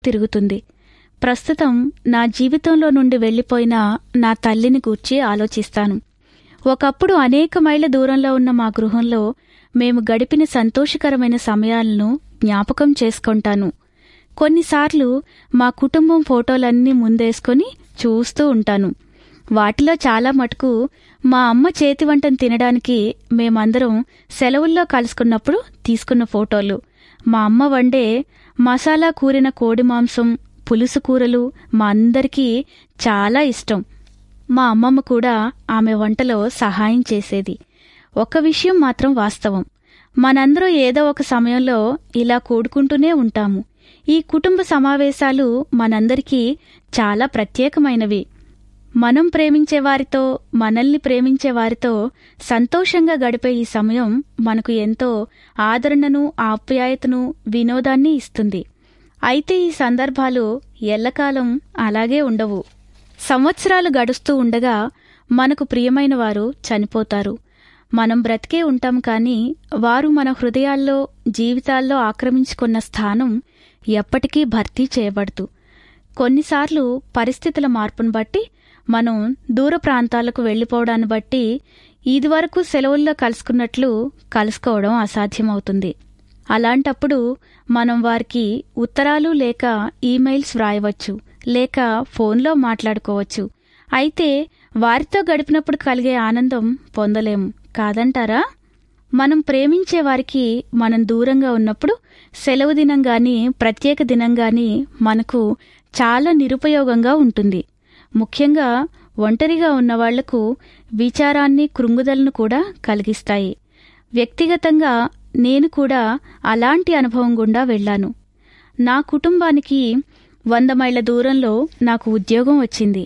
తిరుగుతుంది ప్రస్తుతం నా జీవితంలో నుండి వెళ్ళిపోయిన నా తల్లిని గూర్చి ఆలోచిస్తాను ఒకప్పుడు అనేక మైళ్ళ దూరంలో ఉన్న మా గృహంలో మేము గడిపిన సంతోషకరమైన సమయాలను జ్ఞాపకం చేసుకుంటాను కొన్నిసార్లు మా కుటుంబం ఫోటోలన్నీ ముందేసుకొని చూస్తూ ఉంటాను వాటిలో చాలా మటుకు మా అమ్మ చేతి వంటను తినడానికి మేమందరం సెలవుల్లో కలుసుకున్నప్పుడు తీసుకున్న ఫోటోలు మా అమ్మ వండే మసాలా కూరిన కోడి మాంసం పులుసు కూరలు మా అందరికీ చాలా ఇష్టం మా అమ్మమ్మ కూడా ఆమె వంటలో సహాయం చేసేది ఒక విషయం మాత్రం వాస్తవం మనందరం ఏదో ఒక సమయంలో ఇలా కూడుకుంటూనే ఉంటాము ఈ కుటుంబ సమావేశాలు మనందరికీ చాలా ప్రత్యేకమైనవి మనం ప్రేమించే వారితో మనల్ని ప్రేమించే వారితో సంతోషంగా గడిపే ఈ సమయం మనకు ఎంతో ఆదరణను ఆప్యాయతను వినోదాన్ని ఇస్తుంది అయితే ఈ సందర్భాలు ఎల్లకాలం అలాగే ఉండవు సంవత్సరాలు గడుస్తూ ఉండగా మనకు ప్రియమైన వారు చనిపోతారు మనం బ్రతికే ఉంటాం కానీ వారు మన హృదయాల్లో జీవితాల్లో ఆక్రమించుకున్న స్థానం ఎప్పటికీ భర్తీ చేయబడదు కొన్నిసార్లు పరిస్థితుల మార్పును బట్టి మనం దూర ప్రాంతాలకు వెళ్లిపోవడాన్ని బట్టి ఇదివరకు సెలవుల్లో కలుసుకున్నట్లు కలుసుకోవడం అసాధ్యమవుతుంది అలాంటప్పుడు మనం వారికి ఉత్తరాలు లేక ఈమెయిల్స్ వ్రాయవచ్చు లేక ఫోన్లో మాట్లాడుకోవచ్చు అయితే వారితో గడిపినప్పుడు కలిగే ఆనందం పొందలేము కాదంటారా మనం ప్రేమించే వారికి మనం దూరంగా ఉన్నప్పుడు సెలవు దినం గాని ప్రత్యేక దినం గాని మనకు చాలా నిరుపయోగంగా ఉంటుంది ముఖ్యంగా ఒంటరిగా ఉన్నవాళ్లకు విచారాన్ని కృంగుదలను కూడా కలిగిస్తాయి వ్యక్తిగతంగా నేను కూడా అలాంటి అనుభవం గుండా వెళ్ళాను నా కుటుంబానికి వంద మైళ్ళ దూరంలో నాకు ఉద్యోగం వచ్చింది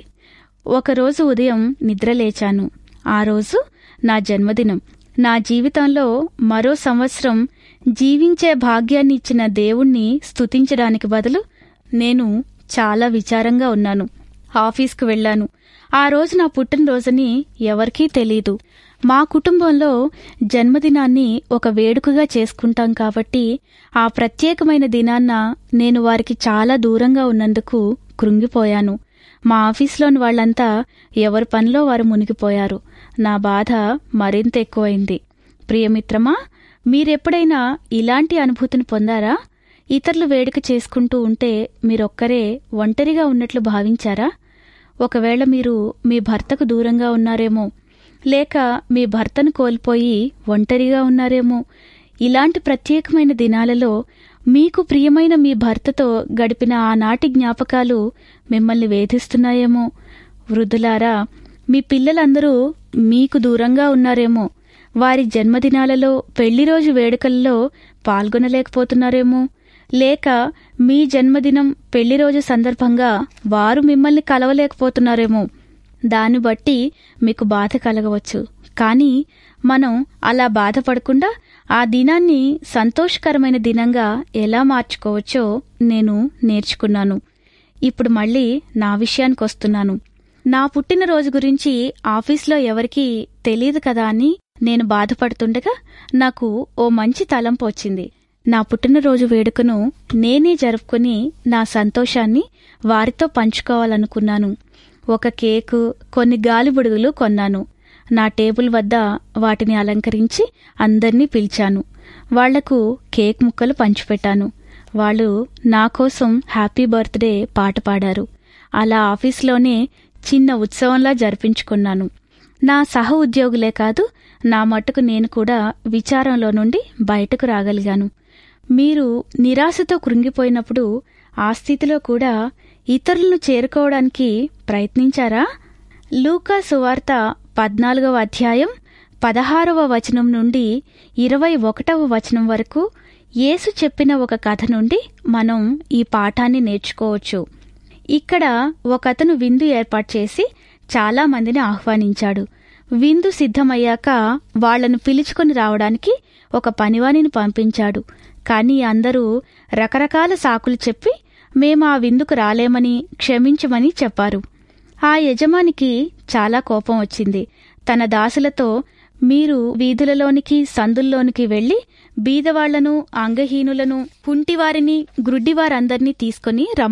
ఒకరోజు ఉదయం నిద్రలేచాను ఆ రోజు నా జన్మదినం నా జీవితంలో మరో సంవత్సరం జీవించే భాగ్యాన్ని ఇచ్చిన దేవుణ్ణి స్తుతించడానికి బదులు నేను చాలా విచారంగా ఉన్నాను ఆఫీస్కు వెళ్ళాను ఆ రోజు నా పుట్టినరోజుని ఎవరికీ తెలీదు మా కుటుంబంలో జన్మదినాన్ని ఒక వేడుకగా చేసుకుంటాం కాబట్టి ఆ ప్రత్యేకమైన దినాన్న నేను వారికి చాలా దూరంగా ఉన్నందుకు కృంగిపోయాను మా ఆఫీస్లోని వాళ్ళంతా ఎవరి పనిలో వారు మునిగిపోయారు నా బాధ మరింత ఎక్కువైంది ప్రియమిత్రమా మీరెప్పుడైనా ఇలాంటి అనుభూతిని పొందారా ఇతరులు వేడుక చేసుకుంటూ ఉంటే మీరొక్కరే ఒంటరిగా ఉన్నట్లు భావించారా ఒకవేళ మీరు మీ భర్తకు దూరంగా ఉన్నారేమో లేక మీ భర్తను కోల్పోయి ఒంటరిగా ఉన్నారేమో ఇలాంటి ప్రత్యేకమైన దినాలలో మీకు ప్రియమైన మీ భర్తతో గడిపిన ఆనాటి జ్ఞాపకాలు మిమ్మల్ని వేధిస్తున్నాయేమో వృద్ధులారా మీ పిల్లలందరూ మీకు దూరంగా ఉన్నారేమో వారి జన్మదినాలలో పెళ్లి రోజు వేడుకల్లో పాల్గొనలేకపోతున్నారేమో లేక మీ జన్మదినం పెళ్లి రోజు సందర్భంగా వారు మిమ్మల్ని కలవలేకపోతున్నారేమో దాన్ని బట్టి మీకు బాధ కలగవచ్చు కానీ మనం అలా బాధపడకుండా ఆ దినాన్ని సంతోషకరమైన దినంగా ఎలా మార్చుకోవచ్చో నేను నేర్చుకున్నాను ఇప్పుడు మళ్ళీ నా విషయానికి వస్తున్నాను నా పుట్టినరోజు గురించి ఆఫీస్లో ఎవరికీ తెలియదు కదా అని నేను బాధపడుతుండగా నాకు ఓ మంచి తలంపు వచ్చింది నా పుట్టినరోజు వేడుకను నేనే జరుపుకుని నా సంతోషాన్ని వారితో పంచుకోవాలనుకున్నాను ఒక కేకు కొన్ని గాలిబుడుగులు కొన్నాను నా టేబుల్ వద్ద వాటిని అలంకరించి అందర్నీ పిలిచాను వాళ్లకు కేక్ ముక్కలు పంచిపెట్టాను వాళ్ళు నా కోసం హ్యాపీ బర్త్డే పాట పాడారు అలా ఆఫీస్లోనే చిన్న ఉత్సవంలా జరిపించుకున్నాను నా సహ ఉద్యోగులే కాదు నా మట్టుకు నేను కూడా విచారంలో నుండి బయటకు రాగలిగాను మీరు నిరాశతో కృంగిపోయినప్పుడు ఆ స్థితిలో కూడా ఇతరులను చేరుకోవడానికి ప్రయత్నించారా లూకా సువార్త పద్నాలుగవ అధ్యాయం పదహారవ వచనం నుండి ఇరవై ఒకటవ వచనం వరకు యేసు చెప్పిన ఒక కథ నుండి మనం ఈ పాఠాన్ని నేర్చుకోవచ్చు ఇక్కడ ఒకతను విందు ఏర్పాటు చేసి చాలా మందిని ఆహ్వానించాడు విందు సిద్ధమయ్యాక వాళ్లను పిలుచుకొని రావడానికి ఒక పనివానిని పంపించాడు కానీ అందరూ రకరకాల సాకులు చెప్పి మేము ఆ విందుకు రాలేమని క్షమించమని చెప్పారు ఆ యజమానికి చాలా కోపం వచ్చింది తన దాసులతో మీరు వీధులలోనికి సందుల్లోనికి వెళ్లి బీదవాళ్లను అంగహీనులను కుంటివారిని గ్రుడ్డివారందర్నీ తీసుకుని రమ్మ